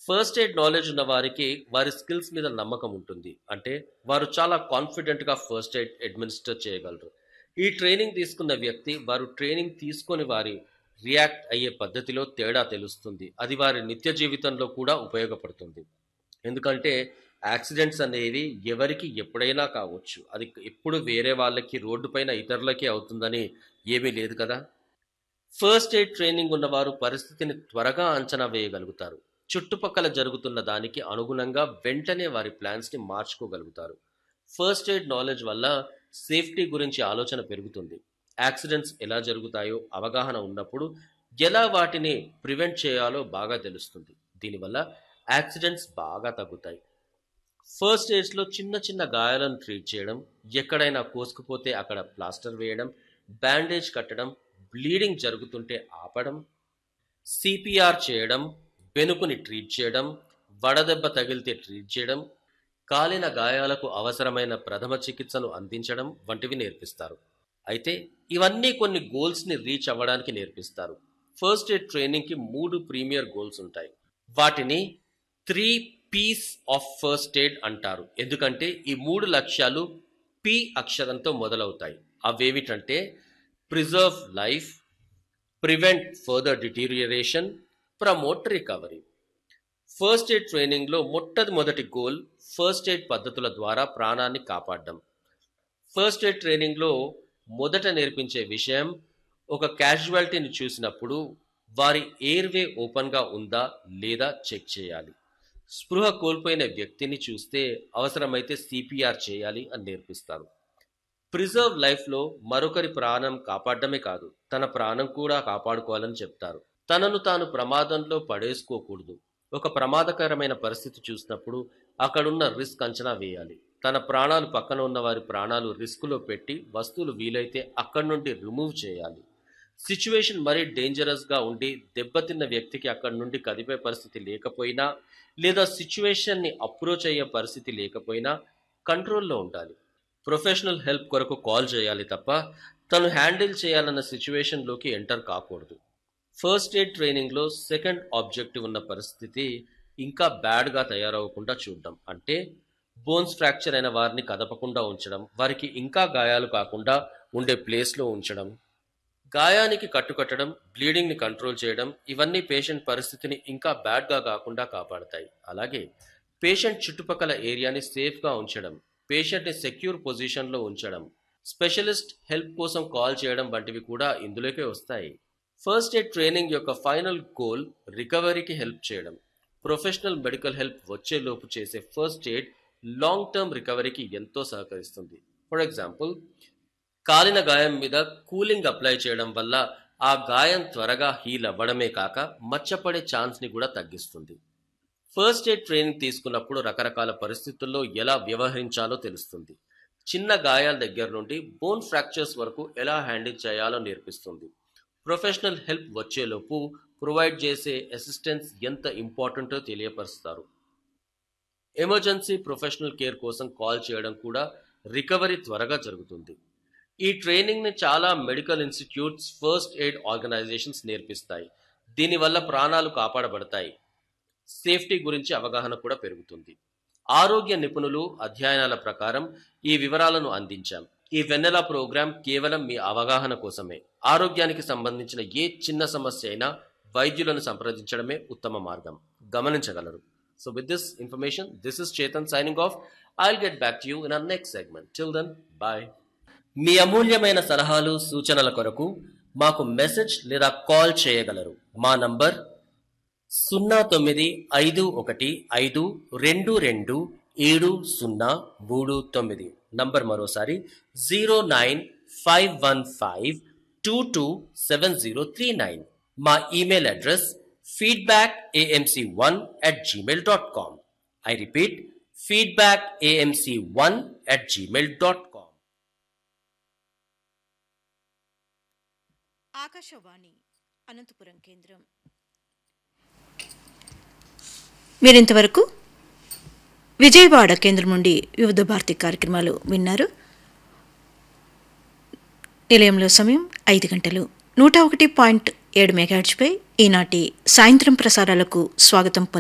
first aid knowledge ఉన్న వారికి వారి స్కిల్స్ మీద నమ్మకం ఉంటుంది అంటే వారు చాలా కాన్ఫిడెంట్గా ఫస్ట్ ఎయిడ్ అడ్మినిస్టర్ చేయగలరు ఈ ట్రైనింగ్ తీసుకున్న వ్యక్తి వారు ట్రైనింగ్ తీసుకొని వారి రియాక్ట్ అయ్యే పద్ధతిలో తేడా తెలుస్తుంది అది వారి నిత్య జీవితంలో కూడా ఉపయోగపడుతుంది ఎందుకంటే యాక్సిడెంట్స్ అనేవి ఎవరికి ఎప్పుడైనా కావచ్చు అది ఎప్పుడు వేరే వాళ్ళకి రోడ్డు పైన ఇతరులకి అవుతుందని ఏమీ లేదు కదా ఫస్ట్ ఎయిడ్ ట్రైనింగ్ ఉన్నవారు పరిస్థితిని త్వరగా అంచనా వేయగలుగుతారు చుట్టుపక్కల జరుగుతున్న దానికి అనుగుణంగా వెంటనే వారి ప్లాన్స్ని మార్చుకోగలుగుతారు ఫస్ట్ ఎయిడ్ నాలెడ్జ్ వల్ల సేఫ్టీ గురించి ఆలోచన పెరుగుతుంది యాక్సిడెంట్స్ ఎలా జరుగుతాయో అవగాహన ఉన్నప్పుడు ఎలా వాటిని ప్రివెంట్ చేయాలో బాగా తెలుస్తుంది దీనివల్ల యాక్సిడెంట్స్ బాగా తగ్గుతాయి ఫస్ట్ ఎయిడ్స్లో చిన్న చిన్న గాయాలను ట్రీట్ చేయడం ఎక్కడైనా కోసుకుపోతే అక్కడ ప్లాస్టర్ వేయడం బ్యాండేజ్ కట్టడం బ్లీడింగ్ జరుగుతుంటే ఆపడం సిపిఆర్ చేయడం వెనుకని ట్రీట్ చేయడం వడదెబ్బ తగిలితే ట్రీట్ చేయడం కాలిన గాయాలకు అవసరమైన ప్రథమ చికిత్సను అందించడం వంటివి నేర్పిస్తారు అయితే ఇవన్నీ కొన్ని గోల్స్ని రీచ్ అవ్వడానికి నేర్పిస్తారు ఫస్ట్ ఎయిడ్ ట్రైనింగ్కి మూడు ప్రీమియర్ గోల్స్ ఉంటాయి వాటిని three Ps of first aid అంటారు ఎందుకంటే ఈ మూడు లక్ష్యాలు పి అక్షరంతో మొదలవుతాయి అవేమిటంటే preserve life prevent further deterioration promote recovery first aid ట్రైనింగ్లో మొట్టమొదటి గోల్ ఫస్ట్ ఎయిడ్ పద్ధతుల ద్వారా ప్రాణాన్ని కాపాడడం ఫస్ట్ ఎయిడ్ ట్రైనింగ్లో మొదట నేర్పించే విషయం ఒక క్యాజువాలిటీని చూసినప్పుడు వారి ఎయిర్వే ఓపెన్గా ఉందా లేదా చెక్ చేయాలి స్పృహ కోల్పోయిన వ్యక్తిని చూస్తే అవసరమైతే సిపిఆర్ చేయాలి అని నేర్పిస్తారు ప్రిజర్వ్ లైఫ్లో మరొకరి ప్రాణం కాపాడమే కాదు తన ప్రాణం కూడా కాపాడుకోవాలని చెప్తారు తనను తాను ప్రమాదంలో పడేసుకోకూడదు ఒక ప్రమాదకరమైన పరిస్థితి చూసినప్పుడు అక్కడున్న రిస్క్ అంచనా వేయాలి తన ప్రాణాలు పక్కన ఉన్న వారి ప్రాణాలు రిస్కులో పెట్టి వస్తువులు వీలైతే అక్కడి నుండి రిమూవ్ చేయాలి సిచ్యువేషన్ మరీ డేంజరస్గా ఉండి దెబ్బతిన్న వ్యక్తికి అక్కడి నుండి కదిపే పరిస్థితి లేకపోయినా లేదా సిచ్యువేషన్ని అప్రోచ్ అయ్యే పరిస్థితి లేకపోయినా కంట్రోల్లో ఉండాలి ప్రొఫెషనల్ హెల్ప్ కొరకు కాల్ చేయాలి తప్ప తను హ్యాండిల్ చేయాలన్న సిచ్యువేషన్లోకి ఎంటర్ కాకూడదు ఫస్ట్ ఎయిడ్ ట్రైనింగ్లో సెకండ్ ఆబ్జెక్టివ్ ఉన్న పరిస్థితి ఇంకా బ్యాడ్గా తయారవకుండా చూడడం అంటే బోన్స్ ఫ్రాక్చర్ అయిన వారిని కదపకుండా ఉంచడం వారికి ఇంకా గాయాలు కాకుండా ఉండే ప్లేస్లో ఉంచడం గాయానికి కట్టుకట్టడం బ్లీడింగ్ని కంట్రోల్ చేయడం ఇవన్నీ పేషెంట్ పరిస్థితిని ఇంకా బ్యాడ్గా కాకుండా కాపాడతాయి అలాగే పేషెంట్ చుట్టుపక్కల ఏరియాని సేఫ్గా ఉంచడం పేషెంట్ని సెక్యూర్ పొజిషన్లో ఉంచడం స్పెషలిస్ట్ హెల్ప్ కోసం కాల్ చేయడం వంటివి కూడా ఇందులోకే వస్తాయి ఫస్ట్ ఎయిడ్ ట్రైనింగ్ యొక్క ఫైనల్ గోల్ రికవరీకి హెల్ప్ చేయడం ప్రొఫెషనల్ మెడికల్ హెల్ప్ వచ్చేలోపు చేసే ఫస్ట్ ఎయిడ్ లాంగ్ టర్మ్ రికవరీకి ఎంతో సహకరిస్తుంది ఫర్ ఎగ్జాంపుల్ కాలిన గాయం మీద కూలింగ్ అప్లై చేయడం వల్ల ఆ గాయం త్వరగా హీల్ అవ్వడమే కాక మచ్చపడే ఛాన్స్ని కూడా తగ్గిస్తుంది ఫస్ట్ ఎయిడ్ ట్రైనింగ్ తీసుకున్నప్పుడు రకరకాల పరిస్థితుల్లో ఎలా వ్యవహరించాలో తెలుస్తుంది చిన్న గాయాల దగ్గర నుండి బోన్ ఫ్రాక్చర్స్ వరకు ఎలా హ్యాండిల్ చేయాలో నేర్పిస్తుంది ప్రొఫెషనల్ హెల్ప్ వచ్చేలోపు ప్రొవైడ్ చేసే అసిస్టెన్స్ ఎంత ఇంపార్టెంటో తెలియపరుస్తారు ఎమర్జెన్సీ ప్రొఫెషనల్ కేర్ కోసం కాల్ చేయడం కూడా రికవరీ త్వరగా జరుగుతుంది ఈ ట్రైనింగ్ని చాలా medical institutes first aid organisations నేర్పిస్తాయి దీనివల్ల ప్రాణాలు కాపాడబడతాయి సేఫ్టీ గురించి అవగాహన కూడా పెరుగుతుంది ఆరోగ్య నిపుణులు అధ్యయనాల ప్రకారం ఈ వివరాలను అందించాం ఈ వెన్నెల ప్రోగ్రాం కేవలం మీ అవగాహన కోసమే ఆరోగ్యానికి సంబంధించిన ఏ చిన్న సమస్య అయినా వైద్యులను సంప్రదించడమే ఉత్తమ మార్గం గమనించగలరు so with this information this is Chetan signing off I'll get back to you in our next segment till then bye మీ అమూల్యమైన సలహాలు సూచనల కొరకు మాకు మెసేజ్ లేదా కాల్ చేయగలరు మా నంబర్ సున్నా తొమ్మిది ఐదు ఒకటి ఐదు రెండు రెండు ఏడు సున్నా మూడు తొమ్మిది నంబర్ మరోసారి zero nine five one five two two seven zero three nine మా email address feedback AMC one at Gmail dot com I repeat feedback AMC one at Gmail dot com Akashvani Anantapuram కేంద్రం మీరింతవరకు విజయవాడ కేంద్రం నుండి వివిధ భారతి కార్యక్రమాలు విన్నారు నిలయంలో సమయం ఐదు గంటలు నూట ఒకటి పాయింట్ ఏడు మెగాహెచ్పై ఈనాటి సాయంత్రం ప్రసారాలకు స్వాగతం పలు